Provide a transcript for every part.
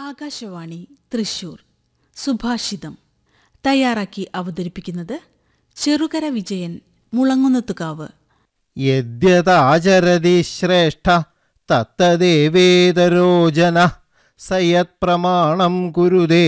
ആകാശവാണി തൃശൂർ സുഭാഷിതം തയ്യാറാക്കി അവതരിപ്പിക്കുന്നത് ചെറുകര വിജയൻ മുളങ്ങുന്നത്തുകാവ് യദ്യതാചരതി ശ്രേഷ്ഠ തത്തദേവേതരോജന സയത് പ്രമാണം കുരുതേ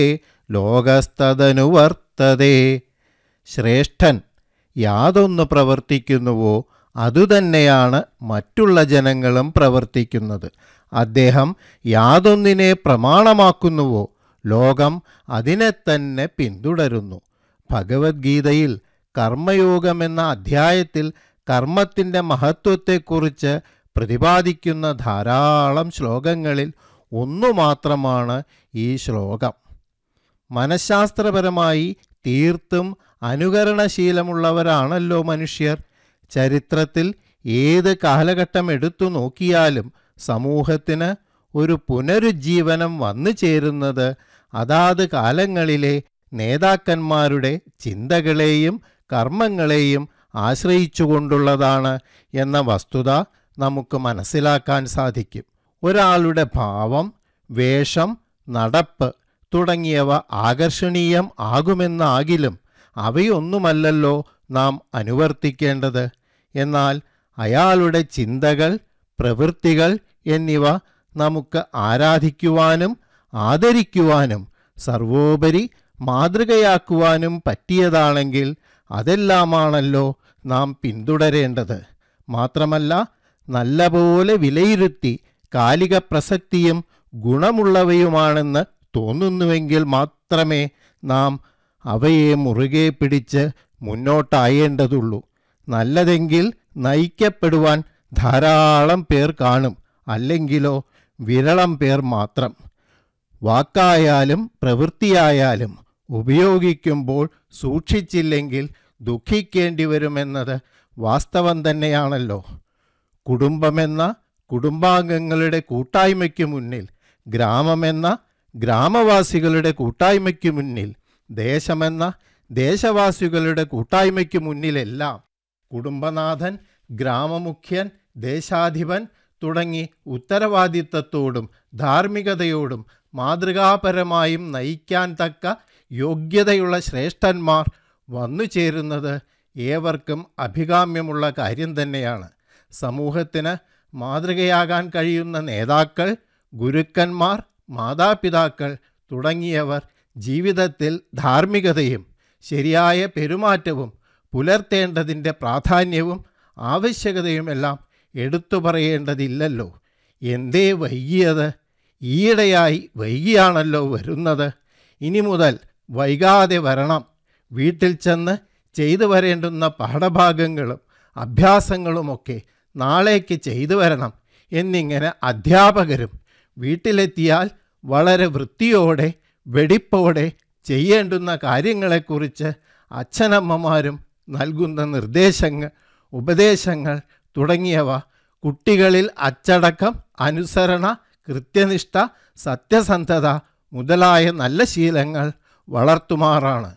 ലോകസ്തദനുവർത്തതേ ശ്രേഷ്ഠൻ യാതൊന്ന് പ്രവർത്തിക്കുന്നുവോ അതുതന്നെയാണ് മറ്റുള്ള ജനങ്ങളും പ്രവർത്തിക്കുന്നത് അദ്ദേഹം യാതൊന്നിനെ പ്രമാണമാക്കുന്നുവോ ലോകം അതിനെ തന്നെ പിന്തുടരുന്നു ഭഗവത്ഗീതയിൽ കർമ്മയോഗമെന്ന അധ്യായത്തിൽ കർമ്മത്തിൻ്റെ മഹത്വത്തെക്കുറിച്ച് പ്രതിപാദിക്കുന്ന ധാരാളം ശ്ലോകങ്ങളിൽ ഒന്നു മാത്രമാണ് ഈ ശ്ലോകം മനഃശാസ്ത്രപരമായി തീർത്തും അനുകരണശീലമുള്ളവരാണല്ലോ മനുഷ്യർ ചരിത്രത്തിൽ ഏത് കാലഘട്ടം എടുത്തു നോക്കിയാലും സമൂഹത്തിന് ഒരു പുനരുജ്ജീവനം വന്നു ചേരുന്നത് അതാത് കാലങ്ങളിലെ നേതാക്കന്മാരുടെ ചിന്തകളെയും കർമ്മങ്ങളെയും ആശ്രയിച്ചുകൊണ്ടുള്ളതാണ് എന്ന വസ്തുത നമുക്ക് മനസ്സിലാക്കാൻ സാധിക്കും ഒരാളുടെ ഭാവം വേഷം നടപ്പ് തുടങ്ങിയവ ആകർഷണീയം ആകുമെന്നാകിലും അവയൊന്നുമല്ലല്ലോ നാം അനുവർത്തിക്കേണ്ടത് എന്നാൽ അയാളുടെ ചിന്തകൾ പ്രവൃത്തികൾ എന്നിവ നമുക്ക് ആരാധിക്കുവാനും ആദരിക്കുവാനും സർവോപരി മാതൃകയാക്കുവാനും പറ്റിയതാണെങ്കിൽ അതെല്ലാമാണല്ലോ നാം പിന്തുടരേണ്ടത് മാത്രമല്ല നല്ലപോലെ വിലയിരുത്തി കാലിക പ്രസക്തിയും ഗുണമുള്ളവയുമാണെന്ന് തോന്നുന്നുവെങ്കിൽ മാത്രമേ നാം അവയെ മുറുകെ പിടിച്ച് മുന്നോട്ടായേണ്ടതുള്ളൂ നല്ലതെങ്കിൽ നയിക്കപ്പെടുവാൻ ധാരാളം പേർ കാണും അല്ലെങ്കിലോ വിരളം പേർ മാത്രം വാക്കായാലും പ്രവൃത്തിയായാലും ഉപയോഗിക്കുമ്പോൾ സൂക്ഷിച്ചില്ലെങ്കിൽ ദുഃഖിക്കേണ്ടി വരുമെന്നത് വാസ്തവം തന്നെയാണല്ലോ കുടുംബമെന്ന കുടുംബാംഗങ്ങളുടെ കൂട്ടായ്മയ്ക്ക് മുന്നിൽ ഗ്രാമമെന്ന ഗ്രാമവാസികളുടെ കൂട്ടായ്മയ്ക്ക് മുന്നിൽ ദേശമെന്ന ദേശവാസികളുടെ കൂട്ടായ്മയ്ക്ക് മുന്നിലെല്ലാം കുടുംബനാഥൻ ഗ്രാമമുഖ്യൻ ദേശാധിപൻ തുടങ്ങി ഉത്തരവാദിത്തത്തോടും ധാർമ്മികതയോടും മാതൃകാപരമായും നയിക്കാൻ തക്ക യോഗ്യതയുള്ള ശ്രേഷ്ഠന്മാർ വന്നു ചേരുന്നത് ഏവർക്കും അഭികാമ്യമുള്ള കാര്യം തന്നെയാണ് സമൂഹത്തിന് മാതൃകയാകാൻ കഴിയുന്ന നേതാക്കൾ ഗുരുക്കന്മാർ മാതാപിതാക്കൾ തുടങ്ങിയവർ ജീവിതത്തിൽ ധാർമ്മികതയും ശരിയായ പെരുമാറ്റവും പുലർത്തേണ്ടതിൻ്റെ പ്രാധാന്യവും ആവശ്യകതയുമെല്ലാം എടുത്തു പറയേണ്ടതില്ലല്ലോ എന്തേ വൈകിയത് ഈയിടെയായി വൈകിയാണല്ലോ വരുന്നത് ഇനി മുതൽ വൈകാതെ വരണം വീട്ടിൽ ചെന്ന് ചെയ്തു വരേണ്ടുന്ന പാഠഭാഗങ്ങളും അഭ്യാസങ്ങളുമൊക്കെ നാളേക്ക് ചെയ്തു വരണം എന്നിങ്ങനെ അധ്യാപകരും വീട്ടിലെത്തിയാൽ വളരെ വൃത്തിയോടെ വെടിപ്പോടെ ചെയ്യേണ്ടുന്ന കാര്യങ്ങളെക്കുറിച്ച് അച്ഛനമ്മമാരും നൽകുന്ന നിർദ്ദേശങ്ങൾ ഉപദേശങ്ങൾ തുടങ്ങിയവ കുട്ടികളിൽ അച്ചടക്കം അനുസരണ കൃത്യനിഷ്ഠ സത്യസന്ധത മുതലായ നല്ല ശീലങ്ങൾ വളർത്തുമാറാണ്